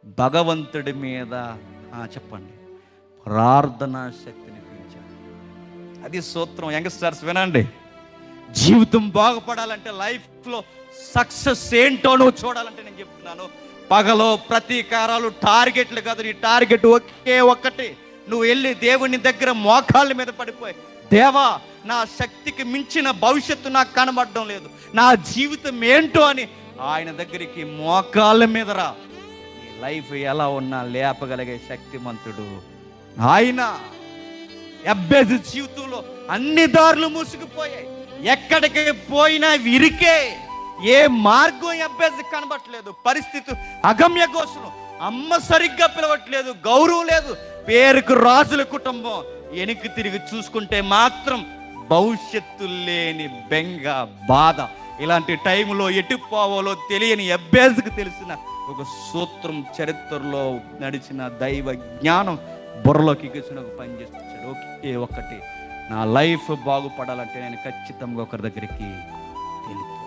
భగవంతుడి మీద ఆ, చెప్పండి ప్రార్థనా శక్తిని పెంచాడు అది సూత్రం యంగ్స్టర్స్ వినండి జీవితం బాగుపడాలంటే లైఫ్లో సక్సెస్ ఏంటో నువ్వు చూడాలంటే నేను చెప్తున్నాను పగలో ప్రతీకారాలు టార్గెట్లు కాదు నీ టార్గెట్ ఒకే ఒక్కటి నువ్వు వెళ్ళి దేవుని దగ్గర మోకాళ్ళ మీద పడిపోయి దేవా నా శక్తికి మించిన భవిష్యత్తు నాకు కనబడడం లేదు నా జీవితం ఏంటో అని ఆయన దగ్గరికి మోకాళ్ళ మీద రా నీ లైఫ్ ఎలా ఉన్నా లేపగలిగే శక్తిమంతుడు ఆయన అబ్బేజు జీవితంలో అన్ని దారులు మూసుకుపోయాయి ఎక్కడికి పోయినా విరికే ఏ మార్గం అబ్బేజు కనబట్టలేదు పరిస్థితి అగమ్య గోసులు అమ్మ సరిగ్గా పిలవట్లేదు గౌరవం లేదు పేరుకు రాజుల కుటుంబం వెనక్కి తిరిగి చూసుకుంటే మాత్రం భవిష్యత్తు లేని బెంగ బాధ ఇలాంటి టైంలో ఎటు పోవాలో తెలియని అబ్బేజుకు తెలిసిన ఒక సూత్రం చరిత్రలో నడిచిన దైవ జ్ఞానం బుర్రలోకి ఎక్కించిన ఒక పని చేస్తాడు ఒకే ఒక్కటి నా లైఫ్ బాగుపడాలంటే నేను ఖచ్చితంగా ఒకరి దగ్గరికి వెళ్ళిపోవాలి